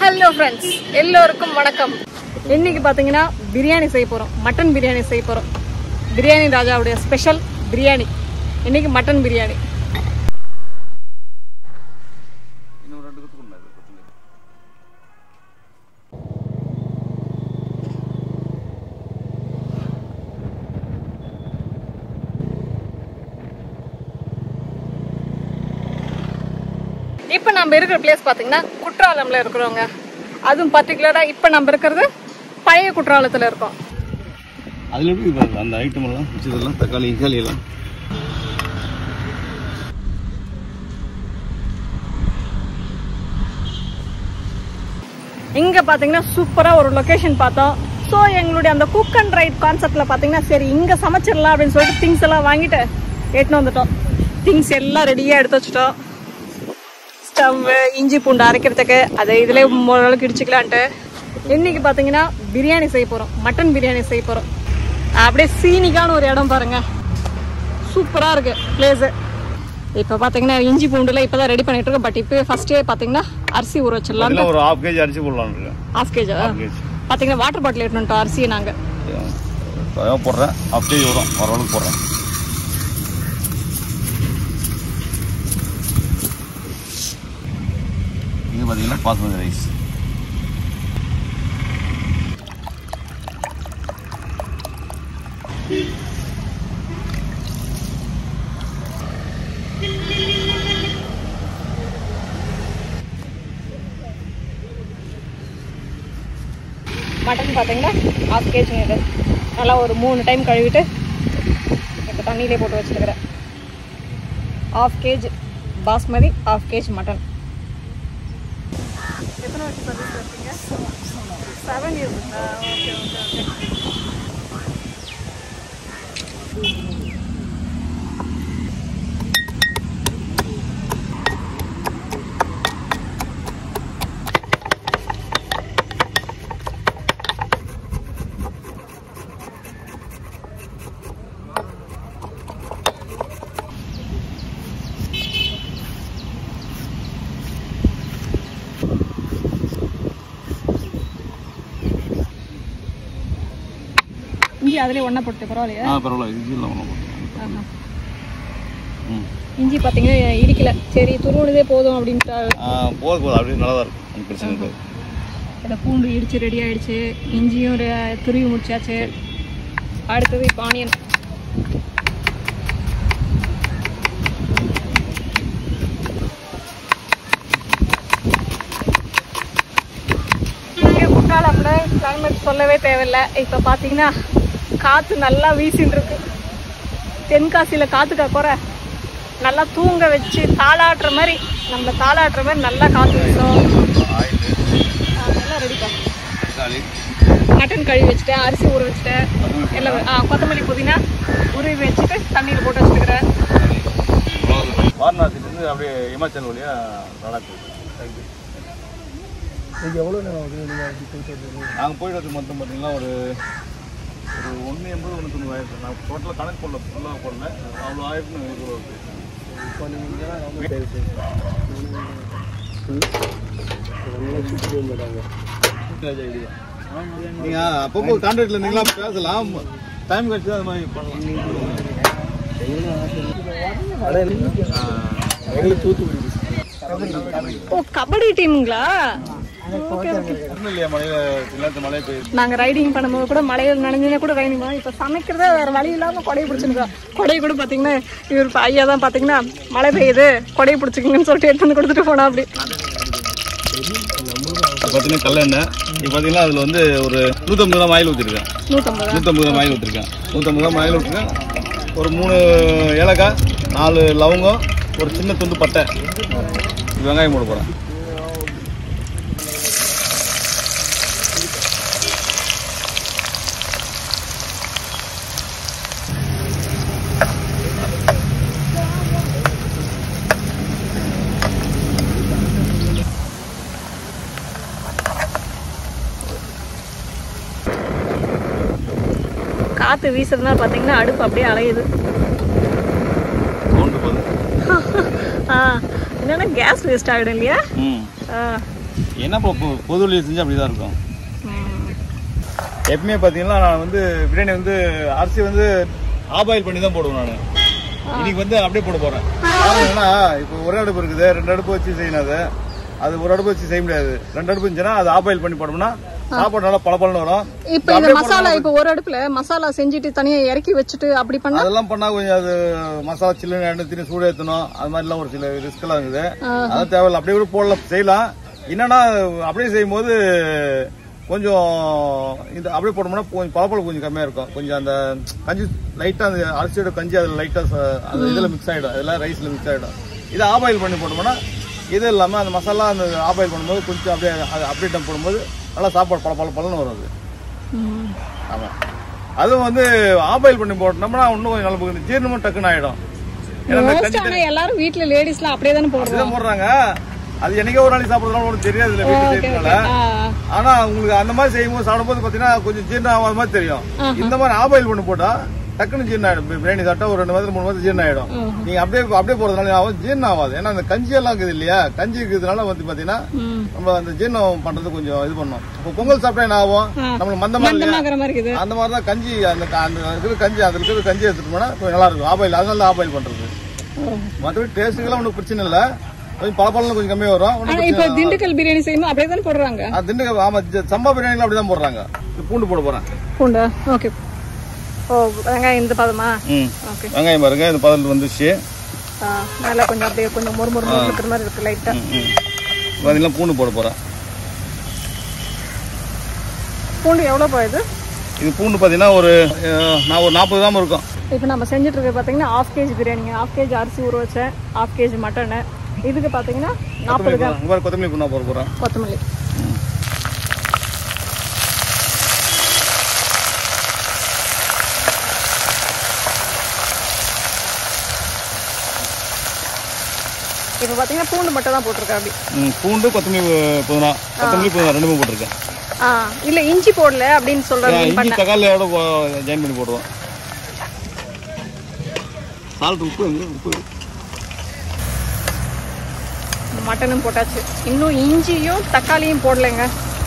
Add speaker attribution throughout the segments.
Speaker 1: Hello friends எல்லோருக்கும் வணக்கம் இன்னைக்கு பார்த்தீங்கன்னா பிரியாணி செய்ய போகிறோம் மட்டன் பிரியாணி செய்ய போகிறோம் பிரியாணி ராஜாவுடைய ஸ்பெஷல் பிரியாணி இன்னைக்கு மட்டன் பிரியாணி
Speaker 2: இன்னும் ரெண்டு குத்து கொண்டாது குத்துங்க
Speaker 1: இப்போ நம்ம இருக்கிற பிளேஸ் பார்த்தீங்கன்னா குற்றாலம்ல இருக்கிறோங்க அதுவும் பர்டிகுலராக இப்போ நம்ம இருக்கிறது பழைய குற்றாலத்தில் இருக்கோம்
Speaker 2: அதில் எப்படி பாருங்க அந்த ஐட்டம் எல்லாம் மிச்சதெல்லாம் தக்காளி இக்காளி எல்லாம்
Speaker 1: இங்கே பார்த்தீங்கன்னா சூப்பராக ஒரு லொக்கேஷன் பார்த்தோம் ஸோ எங்களுடைய அந்த குக் அண்ட் ரைட் கான்செப்டில் பார்த்தீங்கன்னா சரி இங்கே சமைச்சிடலாம் அப்படின்னு சொல்லிட்டு திங்ஸ் எல்லாம் வாங்கிட்டு எடுத்துன்னு வந்துட்டோம் திங்ஸ் எல்லாம் ரெடியாக எடுத்து வச்சுட்டோம் ஸ்டவ் இஞ்சி பூண்டு அரைக்கிறதுக்கு அதை இதிலே ஓரளவுக்கு இடிச்சுக்கலான்ட்டு இன்னைக்கு பார்த்தீங்கன்னா பிரியாணி செய்ய போகிறோம் மட்டன் பிரியாணி செய்ய போகிறோம் அப்படியே சீனிக்கான ஒரு இடம் பாருங்க சூப்பராக இருக்கு பிளேஸு இப்போ பார்த்தீங்கன்னா இஞ்சி பூண்டுல இப்போ தான் ரெடி பண்ணிட்டு இருக்கோம் பட் இப்போ ஃபர்ஸ்டே பார்த்தீங்கன்னா அரிசி ஊற வச்சிடலாம்
Speaker 2: அதில் ஒரு ஹாஃப் கேஜி அரிசி போடலான்னு இருக்கேன்
Speaker 1: ஹாஃப் கேஜா
Speaker 2: ஹாஃப் கேஜி
Speaker 1: பார்த்தீங்கன்னா வாட்டர் பாட்டில் எடுத்துட்டோம் அரிசியை நாங்கள்
Speaker 2: அதான் போடுறேன் ஹாஃப் கேஜி வரும் ஓரளவுக்கு போடுறேன் இது பார்த்தீங்கன்னா பாஸ்மதி ரைஸ்
Speaker 1: மட்டன் பார்த்தீங்கன்னா ஹாஃப் கேஜி இது நல்லா ஒரு மூணு டைம் கழுவிட்டு இப்போ தண்ணியிலே போட்டு வச்சுருக்கிறேன் half KG basmati half KG mutton எத்தனை வருஷம் சர்வீஸ் வச்சிங்க seven years okay okay okay இஞ்சி அதிலே ஒன்றா போட்டு பரவாயில்லையா
Speaker 2: ஆ பரவாயில்ல இது இல்லை ஒன்றும்
Speaker 1: ஆஹா.
Speaker 2: ம்
Speaker 1: இஞ்சி பார்த்தீங்கன்னா இடிக்கல சரி துருவுனதே போதும் அப்படின்ட்டு
Speaker 2: ஆ, போதும் போதும் அப்படியே நல்லா தான் இருக்கும் ஒன்றும் பிரச்சனை இருக்காது
Speaker 1: இந்த பூண்டு இடிச்சு ரெடி ஆயிடுச்சு இஞ்சியும் ரெ- துருவி முடிச்சாச்சு அடுத்தது இப்போ ஆனியன் இங்கே குற்றாலம்ல கிளைமேட் சொல்லவே தேவையில்லை இப்போ பார்த்தீங்கன்னா காற்று நல்லா வீசின்னு இருக்கு தென்காசியில் காற்றுக்கா குறை நல்லா தூங்க வச்சு தாளாட்டுற மாதிரி நம்மளை தாளாட்டுற மாதிரி நல்லா காற்று வீசும்
Speaker 2: ஆயில்
Speaker 1: எல்லாம் ரெடிப்பா
Speaker 2: தக்காளி
Speaker 1: மட்டன் கழுவி வச்சுட்டேன் அரிசி ஊற வச்சுட்டேன் எல்லாம் ஆ கொத்தமல்லி புதினா உருவி வச்சுட்டு தண்ணியில் போட்டு வச்சுக்கிறேன்
Speaker 2: வாரணாசிலேருந்து அப்படியே இமாச்சல் வழியா லடாக் நாங்கள் போயிட்டு வந்து மொத்தம் பார்த்தீங்கன்னா ஒரு ஒரு ஒன்று எண்பது ஒன்று தொண்ணூறு ஆயிரத்து நான் டோட்டலாக கணக்கு போடல ஃபுல்லாக போடல அவ்வளோ ஆயிரத்துன்னு இது வருது நீங்கள் அப்பப்போ கான்ட்ராக்டில் இருந்தீங்களா பேசலாம் டைம் கழிச்சு அது மாதிரி
Speaker 1: ஓ கபடி டீமுங்களா ஓகே ஓகே
Speaker 2: ஒன்றும் இல்லையா மழையில் சின்னத்து மழை பெய்யுது
Speaker 1: நாங்கள் ரைடிங் பண்ணும்போது கூட மழையில் நனைஞ்சுனே கூட ரைடிங் பண்ணோம் இப்போ சமைக்கிறதே வேறு வழி இல்லாமல் கொடையை பிடிச்சிருக்கோம் கொடையை கூட பார்த்தீங்கன்னா இவர் இப்ப ஐயா தான் பார்த்தீங்கன்னா மழை பெய்யுது கொடையை பிடிச்சிக்கிங்கன்னு சொல்லிட்டு எடுத்து வந்து கொடுத்துட்டு போனா அப்படி
Speaker 2: பார்த்தீங்கன்னா கல்லெண்ணெய் இப்போ பார்த்தீங்கன்னா அதில் வந்து ஒரு நூற்றம்பது கிராம் ஆயில் ஊற்றிருக்கேன்
Speaker 1: நூற்றம்பது
Speaker 2: நூற்றம்பது கிராம் ஆயில் ஊற்றிருக்கேன் நூற்றம்பது கிராம் ஆயில் ஊற்றிருக்கேன் ஒரு மூணு ஏலக்காய் நாலு லவங்கம் ஒரு சின்ன துண்டு பட்டை இது வெங்காயம் போட போகிறேன்
Speaker 1: காற்று வீசுறதுனால பார்த்தீங்கன்னா அடுப்பு அப்படியே அலையுது
Speaker 2: சவுண்டு போகுது
Speaker 1: ஆ என்னன்னா கேஸ் வேஸ்ட் ஆகிடும் இல்லையா
Speaker 2: ம்
Speaker 1: ஆ
Speaker 2: என்ன இப்போ பொ- பொது வழியில் செஞ்சு அப்படி தான் இருக்கும்
Speaker 1: ம்.
Speaker 2: எப்பவுமே பார்த்தீங்கன்னா நான் வந்து பிரியாணி வந்து அரிசி வந்து ஆபாயில் பண்ணி தான் போடுவேன் நான் இன்னைக்கு வந்து அப்படியே போட போறேன் காரணம் என்னன்னா இப்போ ஒரே அடுப்பு இருக்குது ரெண்டு அடுப்பு வச்சு செய்யணும் அது அது ஒரு அடுப்பு வச்சு செய்ய முடியாது ரெண்டு அடுப்பு இருந்துச்சுன்னா அது ஆபாயில் பண்ணி போட்டோம்னா சாப்பாடு நல்லா பளபளன்னு வரும்
Speaker 1: இப்ப இது மசாலா இப்ப ஒரு அடுப்புல மசாலா செஞ்சுட்டு தனியா இறக்கி வச்சுட்டு அப்படி பண்ணா
Speaker 2: அதெல்லாம் பண்ணா கொஞ்சம் அது மசாலா சில்லுன்னு எண்ணெய் தின்னு சூடு ஏற்றணும் அது மாதிரிலாம் ஒரு சில ரிஸ்க் எல்லாம் இருக்குது அதெல்லாம் தேவையில்ல அப்படியே கூட போடலாம் செய்யலாம் என்னன்னா அப்படியே செய்யும்போது கொஞ்சம் இந்த அப்படியே போட்டோம்னா கொஞ்சம் பளபளப்பு கொஞ்சம் கம்மியா இருக்கும் கொஞ்சம் அந்த கஞ்சி லைட்டா அந்த அரிசியோட கஞ்சி அதில் லைட்டா ச- அந்த இதுல மிக்ஸ் ஆயிடும் இதெல்லாம் ரைஸ்ல மிக்ஸ் ஆயிடும் இதை ஆபாயில் பண்ணி போட்டோம்னா இது இல்லாம அந்த மசாலா அந்த ஆபாயில் பண்ணும்போது கொஞ்சம் அப்படியே அது அப்படியே டம் போடும்போது நல்லா சாப்பாடு பல பல பலன்னு வரும் அது
Speaker 1: ம்.
Speaker 2: ஆமா அதுவும் வந்து ஆபாயில் பண்ணி போட்டோம்னா இன்னும் கொஞ்சம் நல்லா போகுது. ஜீரணமும் டக்குன்னு ஆயிடும் ஏன்னா இந்த
Speaker 1: Most
Speaker 2: கஞ்சி
Speaker 1: ஆனா எல்லாரும் வீட்ல லேடிஸ்லாம் அப்படியே தானே போடுறோம்
Speaker 2: அப்படிதான் போடுறாங்க அது என்னைக்கோ ஒரு நாளைக்கு சாப்பிடுறதுனால ஒன்றும் தெரியாது இல்லை வீட்டு செய்யறதுனால
Speaker 1: ஆ.
Speaker 2: ஆனா உங்களுக்கு அந்த மாதிரி செய்யும்போது சாப்பிடும்போது பாத்தீங்கன்னா கொஞ்சம் ஜீரணம் ஆகாத மாதிரி தெரியும் இந்த மாதிரி ஆபாயில் பண்ணி போட்டா டக்குன்னு ஜீரணம் ஆயிடும் இப்ப பிரியாணி சாப்பிட்டா ஒரு ரெண்டு மாதம் மூணு மாதம் ஜீரணம் ஆயிடும் நீங்க அப்படியே அப்படியே போறதுனால ஆகும் ஜீரணம் ஆகாது ஏன்னா அந்த கஞ்சி எல்லாம் இருக்குது இல்லையா கஞ்சி இருக்கிறதுனால வந்து பாத்தீங்கன்னா
Speaker 1: ம்.
Speaker 2: நம்ம அந்த ஜீரணம் பண்றது கொஞ்சம் இது பண்ணும் இப்போ பொங்கல் சாப்பிட்டா என்ன ஆகும் நம்மளுக்கு மந்தமா இல்லையா
Speaker 1: மந்தமாகிற மாதிரி இருக்குது
Speaker 2: அந்த மாதிரி தான் கஞ்சி அந்த க- அந்த இருக்கிற கஞ்சி அதில் இருக்கிற கஞ்சி எடுத்துட்டு போனா கொஞ்சம் நல்லா இருக்கும் ஆபாயில் அதனால தான் ஆபாயில் பண்றது மற்றபடி டேஸ்ட்டுக்கெல்லாம் ஒன்றும் பிரச்சனை இல்லை கொஞ்சம் பளபளன்னு கொஞ்சம் கம்மியாக வரும் ஒண்ணும்
Speaker 1: ஆனா இப்ப திண்டுக்கல் பிரியாணி செய்யும்போது அப்படியே தானே போடுறாங்க
Speaker 2: ஆ, திண்டுக்கல் ஆமா ஜ- சம்பா பிரியாணில அப்படிதான் போடுறாங்க இது பூண்டு போட போறேன்
Speaker 1: பூண்டா ஓகே ஓ வெங்காயம் இந்த பதமா
Speaker 2: ம்
Speaker 1: ஓகே
Speaker 2: வெங்காயம் பாருங்க இந்த பதினெட்டு வந்துச்சு
Speaker 1: ஆ, நல்லா கொஞ்சம் அப்படியே கொஞ்சம் மொறு மொறு மொறு இருக்கிற மாதிரி இருக்கு லைட்டா
Speaker 2: ம் ம் பார்த்தீங்கன்னா பூண்டு போட போறேன்
Speaker 1: பூண்டு எவ்வளோ போகுது
Speaker 2: இது பூண்டு பார்த்தீங்கன்னா ஒரு அஹ், நான் ஒரு நாற்பது கிராம் இருக்கும்
Speaker 1: இப்போ நம்ம செஞ்சுட்டு இருக்க பார்த்தீங்கன்னா ஆஃப் கேஜி பிரியாணிங்க ஆஃப் கேஜி அரிசி ஊற வச்சேன் ஆஃப் கேஜி மட்டனு இதுக்கு பார்த்தீங்கன்னா நாற்பது கிராம்
Speaker 2: இங்க பாரு, கொத்தமல்லி பூண்டா போட போறேன்
Speaker 1: கொத்தமல்லி இப்போ பார்த்தீங்கன்னா பூண்டு மட்டும் தான் போட்டிருக்கேன் அப்படி
Speaker 2: ம் பூண்டு கொத்தமல்லி புதினா கொத்தமல்லி புதினா ரெண்டுமே போட்டிருக்கேன்
Speaker 1: ஆ இல்லை இஞ்சி போடல அப்படின்னு சொல்கிறேன்
Speaker 2: இஞ்சி
Speaker 1: பண்ண
Speaker 2: தக்காளியோட ஜாயின் பண்ணி போடுவோம் சால்ட் உப்பு எங்க? உப்பு
Speaker 1: மட்டனும் போட்டாச்சு இன்னும் இஞ்சியும் தக்காளியும் போடலைங்க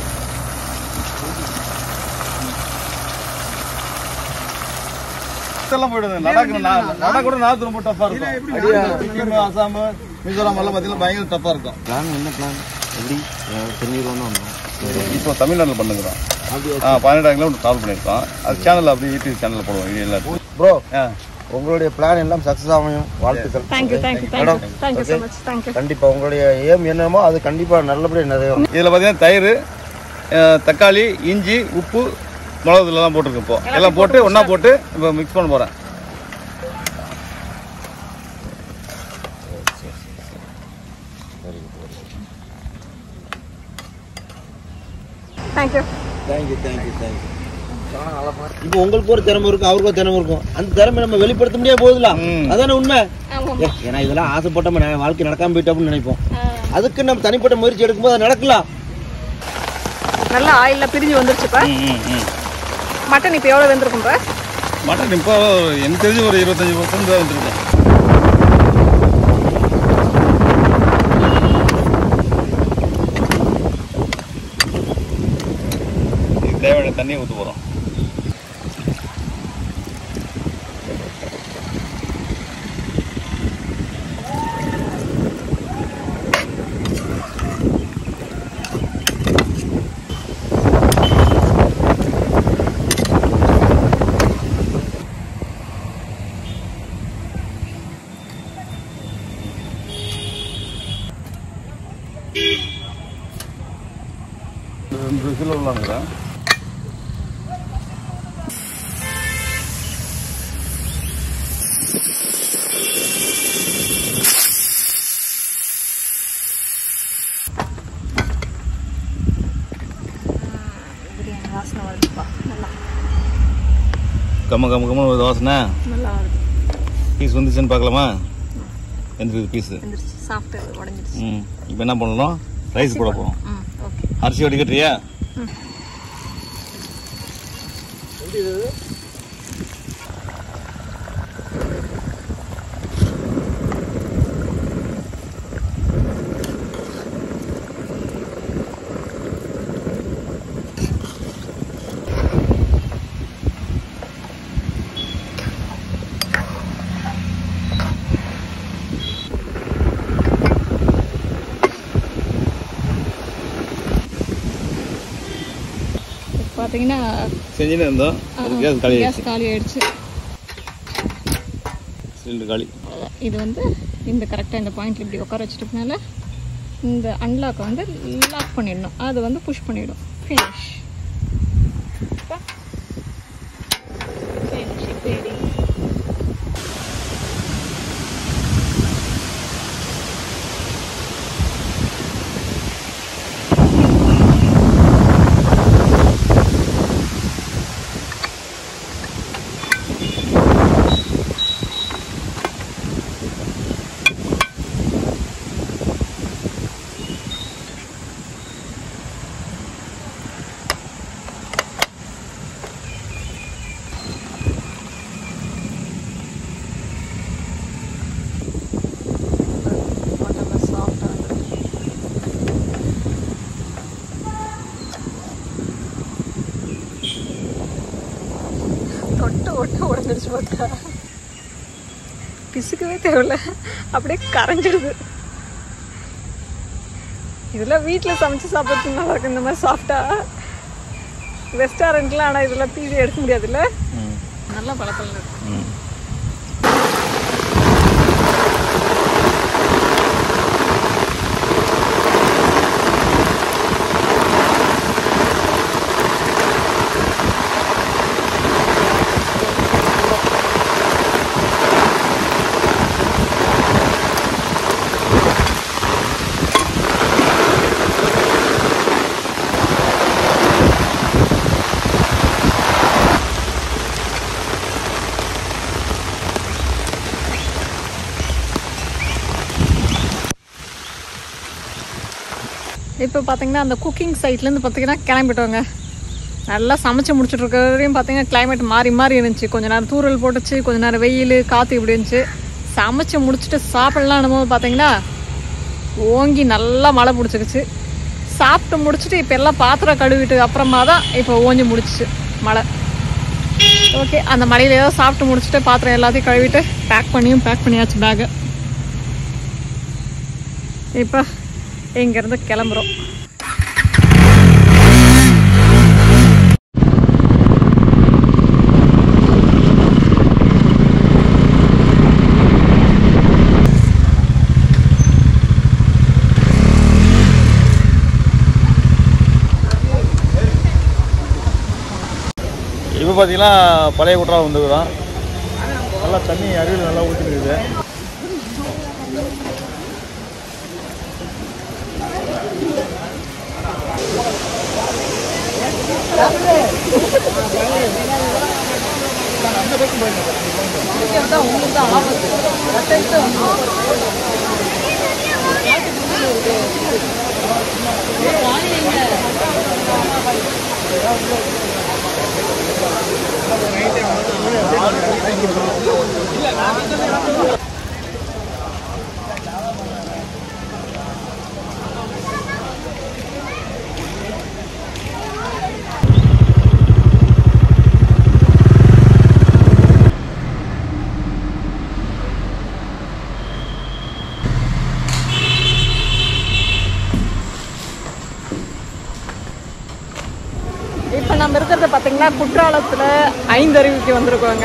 Speaker 2: எல்லாம் போயிடுது லடாக் லடாக் கூட நார்த் ரொம்ப டஃபா இருக்கும் அடியா சிக்கிம் அசாம் மிசோரம் எல்லாம் பார்த்தீங்கன்னா பயங்கர டஃபா இருக்கும்
Speaker 3: பிளான் என்ன பிளான் எப்படி தெரிஞ்சுக்கணும்னு வந்தோம்
Speaker 2: இப்போ தமிழ்நாட்டில் பண்ணுங்கிறோம் ஆ பதினெட்டாம் கிலோமீட்டர் ட்ராவல் பண்ணியிருக்கோம் அது சேனல் அப்படியே யூடியூப் சேனலில் போடுவோம் வீடியோ எல்லாம்
Speaker 3: ப்ரோ
Speaker 2: ஆ
Speaker 3: உங்களுடைய பிளான் எல்லாம் சக்ஸஸ் ஆகும் வாழ்த்துக்கள்
Speaker 1: thank you thank you thank you thank you so much thank you
Speaker 3: கண்டிப்பா உங்களுடைய ஏம் என்னமோ அது கண்டிப்பா நல்லபடியா நிறைவேறும்
Speaker 2: இதில் பார்த்தீங்கன்னா தயிர் அஹ், தக்காளி இஞ்சி உப்பு மிளகு தூள் எல்லாம் போட்டிருக்கேன் இப்போ எல்லாம் போட்டு ஒன்றா போட்டு இப்போ மிக்ஸ் பண்ண போகிறேன்
Speaker 1: தேங்க்யூ
Speaker 3: தேங்க்யூ தேங்க்யூ தேங்க்யூ இப்போ உங்களுக்கு ஒரு திறமை இருக்கும் அவருக்கு ஒரு திறமை இருக்கும் அந்த திறமை நம்ம வெளிப்படுத்த முடியாது போகுதுல
Speaker 2: ம்.
Speaker 3: அதானே உண்மை
Speaker 1: ஆமாம்
Speaker 3: ஏ, ஏன்னா இதெல்லாம் ஆசைப்பட்ட நான் வாழ்க்கை நடக்காம போயிட்டோம்னு நினைப்போம் அதுக்கு நம்ம தனிப்பட்ட முயற்சி எடுக்கும்போது அது நடக்கலாம்
Speaker 1: நல்லா ஆயிலில் பிரிஞ்சு வந்துருச்சுப்பா
Speaker 2: ம் ம் ம்
Speaker 1: மட்டன் இப்போ எவ்வளோ வெந்திருக்கும்ப்பா
Speaker 2: மட்டன் இப்போ எனக்கு தெரிஞ்சு ஒரு இருபத்தஞ்சி பர்சன்ட் தான் வந்துருக்கேன் இதுக்கு தேவையான தண்ணியை ஊற்ற போகிறோம் ரெண்டு விசில் விடலாங்கிறேன்
Speaker 1: பிரியாணி வாசனை வருதுப்பா நல்லா
Speaker 2: கம்ம கம்ம கம்ம ஒரு வாசனை
Speaker 1: நல்லா வருது
Speaker 2: பீஸ் வந்துச்சுன்னு பார்க்கலாமா எந்திரிக்குது பீஸு
Speaker 1: வெந்துருச்சு சாஃப்ட்டு உடஞ்சிருச்சு
Speaker 2: ம் இப்போ என்ன பண்ணலாம் ரைஸ் போட போகிறோம்
Speaker 1: ம் ஓகே
Speaker 2: அரிசி வடிகட்டுறியா
Speaker 1: பார்த்தீங்கன்னா
Speaker 2: செஞ்சுன்னு இருந்தோம் அது கேஸ் காலி
Speaker 1: கேஸ் காலி ஆயிடுச்சு
Speaker 2: சிலிண்டர் காலி
Speaker 1: அவ்வளவுதான். இது வந்து இந்த கரெக்டாக இந்த பாயிண்ட் இப்படி உட்கார வச்சுட்டதுனால இந்த அன்லாக்கை வந்து லாக் பண்ணிடணும் அது வந்து புஷ் பண்ணிடும் ஃபினிஷ் தொட்டு ஒட்டு உடஞ்சிருச்சு பார்த்தா பிசுக்கவே தேவையில்ல அப்படியே கரைஞ்சிடுது இதெல்லாம் வீட்டில் சமைச்சு சாப்பிட்றது நல்லா இருக்கு இந்த மாதிரி சாப்பிட்டா ரெஸ்டாரண்ட்லாம் ஆனால் இதெல்லாம் பீஸி எடுக்க முடியாதுல்ல நல்லா பழக்கம் இருக்கு இப்போ பார்த்தீங்கன்னா அந்த குக்கிங் சைட்லேருந்து பார்த்தீங்கன்னா கிளம்பிட்டோங்க நல்லா சமைச்சு முடிச்சுட்டு இருக்க வரையும் பார்த்தீங்கன்னா climate மாறி மாறி இருந்துச்சு கொஞ்ச நேரம் தூறல் போட்டுச்சு கொஞ்ச நேரம் வெயில் காற்று இப்படி இருந்துச்சு சமைச்சு முடிச்சுட்டு சாப்பிடலாம் போது பார்த்தீங்கன்னா ஓங்கி நல்லா மழை பிடிச்சிருச்சு சாப்பிட்டு முடிச்சுட்டு இப்போ எல்லாம் பாத்திரம் கழுவிட்டு அப்புறமா தான் இப்போ ஓஞ்சி முடிச்சிச்சு மழை ஓகே அந்த மழையில ஏதோ சாப்பிட்டு முடிச்சுட்டு பாத்திரம் எல்லாத்தையும் கழுவிட்டு பேக் பண்ணியும் பேக் பண்ணியாச்சு பேக்கு இப்போ இங்கேருந்து கிளம்புறோம்
Speaker 2: இப்போ பார்த்தீங்கன்னா பழைய குற்றாலம் வந்துருக்குதான் நல்லா தண்ணி அருவியில் நல்லா ஊற்றிட்டு இருக்குது
Speaker 1: இப்போ நம்ம இருக்கிறது பார்த்தீங்கன்னா குற்றாலத்தில் ஐந்தருவிக்கு வந்திருக்கோங்க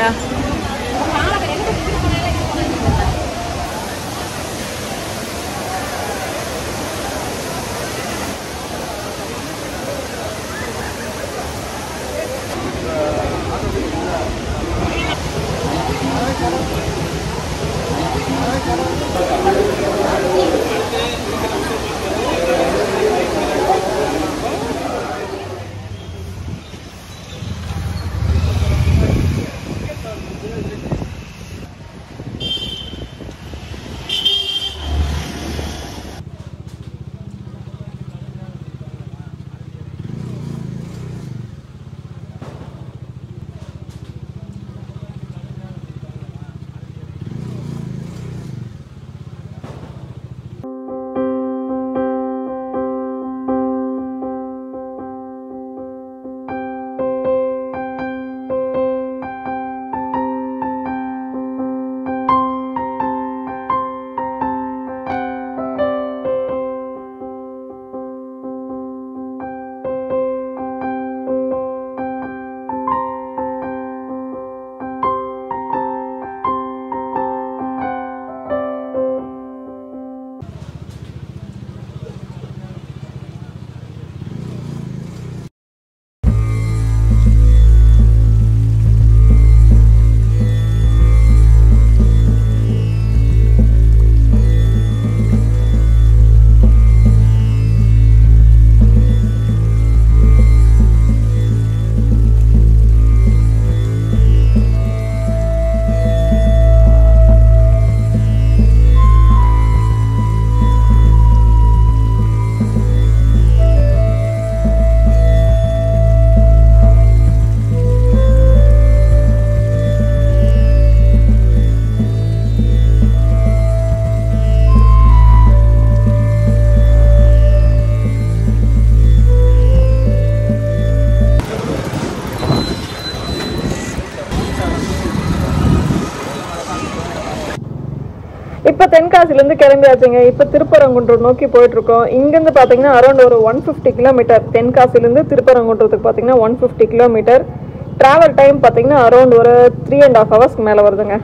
Speaker 1: இப்போ தென்காசிலேருந்து கிளம்பியாச்சுங்க இப்போ திருப்பரங்குன்றம் நோக்கி போயிட்டு இருக்கோம் இங்கேருந்து பார்த்தீங்கன்னா அரௌண்ட் ஒரு ஒன் ஃபிஃப்டி கிலோமீட்டர் தென்காசிலேருந்து திருப்பரங்குன்றத்துக்கு பார்த்தீங்கன்னா one fifty kilometre travel time பார்த்தீங்கன்னா அரௌண்ட் ஒரு த்ரீ அண்ட் ஹாஃப் ஹவர்ஸ்க்கு மேலே வருதுங்க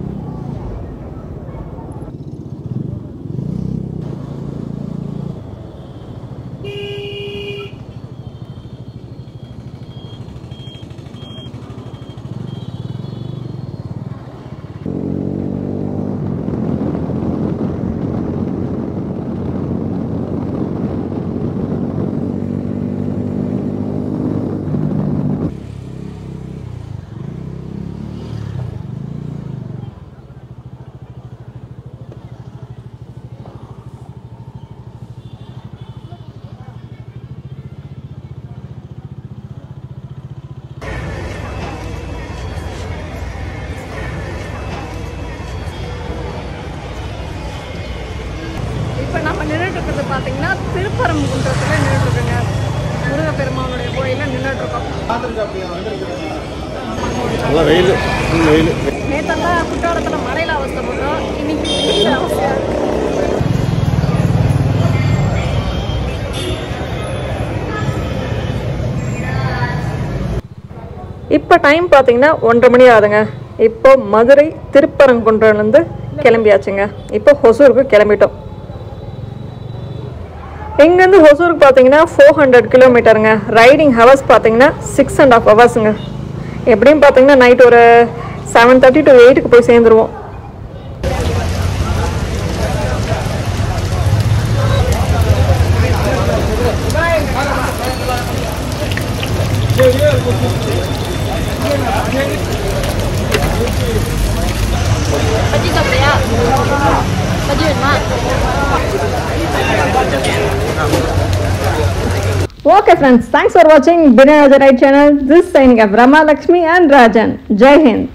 Speaker 1: இப்போ நம்ம நின்றுட்டு இருக்கிறது பார்த்தீங்கன்னா திருப்பரங்குன்றத்தில் நின்றுட்டு இருக்குங்க முருகப்பெருமானுடைய கோயிலில் நின்றுட்டு இருக்கோம்
Speaker 2: நல்லா வெயில் வெயில்
Speaker 1: நேத்தெல்லாம் குற்றாலத்தில் மழையில் அவஸ்தைப்பட்டோம் இன்னைக்கு வெயில்ல அவஸ்தையா இருக்கு. இப்போ டைம் பார்த்தீங்கன்னா ஒன்றரை மணி ஆகுதுங்க இப்போ மதுரை திருப்பரங்குன்றம்லேருந்து கிளம்பியாச்சுங்க இப்போ ஹொசூருக்கு கிளம்பிட்டோம் இங்கேருந்து ஹொசூருக்கு பார்த்தீங்கன்னா ஃபோர் ஹண்ட்ரட் கிலோமீட்டருங்க ரைடிங் ஹவர்ஸ் பார்த்தீங்கன்னா சிக்ஸ் அண்ட் ஆஃப் ஹவர்ஸுங்க எப்படியும் பார்த்தீங்கன்னா நைட் ஒரு செவன் தேர்ட்டி டு எயிட்டுக்கு போய் சேர்ந்துருவோம்
Speaker 4: பஜ்ஜி சாப்பிட்றியா பஜ்ஜி வேணுமா
Speaker 1: Okay friends, thanks for watching Binay Rai channel. This is signing up Rama Lakshmi and Rajan. Jai Hind.